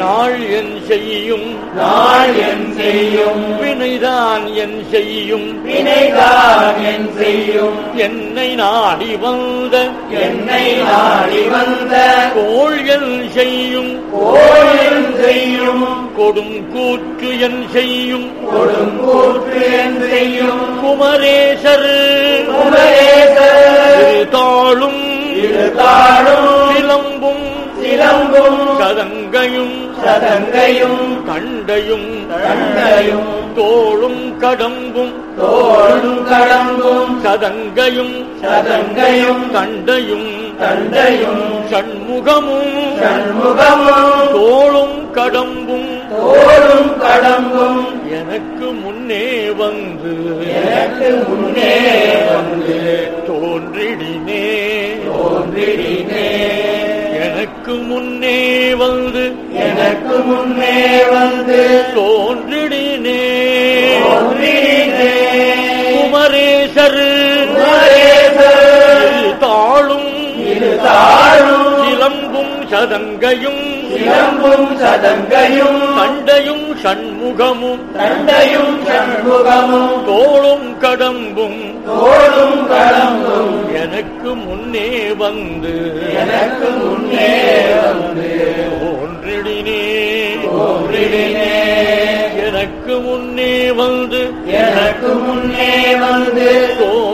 நாள் என் செய்யும் நாள் என் செய்யும் வினைதான் என் செய்யும் வினைதான் என் செய்யும் என்னை நாடி வந்த என்னை நாடி வந்த கோள் என் செய்யும் கோயில் செய்யும் கொடும் கூற்று என் செய்யும் கொடுங்கூற்று என் செய்யும் குமரேசர் குமரேசர் தாளும் இருதாளும் சிலம்பும் சிலம்பும் சதங்கையும் சதங்கையும் கண்டையும் கண்டையும் தோளும் கடம்பும் தோளும் கடம்பும் சதங்கையும் சதங்கையும் கண்டையும் தண்டையும் சண்முகமும் சண்முகமும் தோளும் கடம்பும் தோளும் கடம்பும் எனக்கு முன்னே வந்து எனக்கு முன்னே வந்து தோன்றிடினே தோன்றினே எனக்கு முன்னே வந்து எனக்கு முன்னே வந்து தோன்றிடினே தோன்றினே குமரேசர் குமரேசர் தாளும் இருதாளும் சிலம்பும் சதங்கையும் சிலம்பும் சதங்கையும் கண்டையும் சண்முகமும் தண்டையும் சண்முகமும் தோளும் கடம்பும் தோளும் கடம்பும் எனக்கு முன்னே வந்து எனக்கு முன்னே வந்து தோன்றிடினே தோன்றினே எனக்கு முன்னே வந்து எனக்கு முன்னே வந்து தோன்றிடினே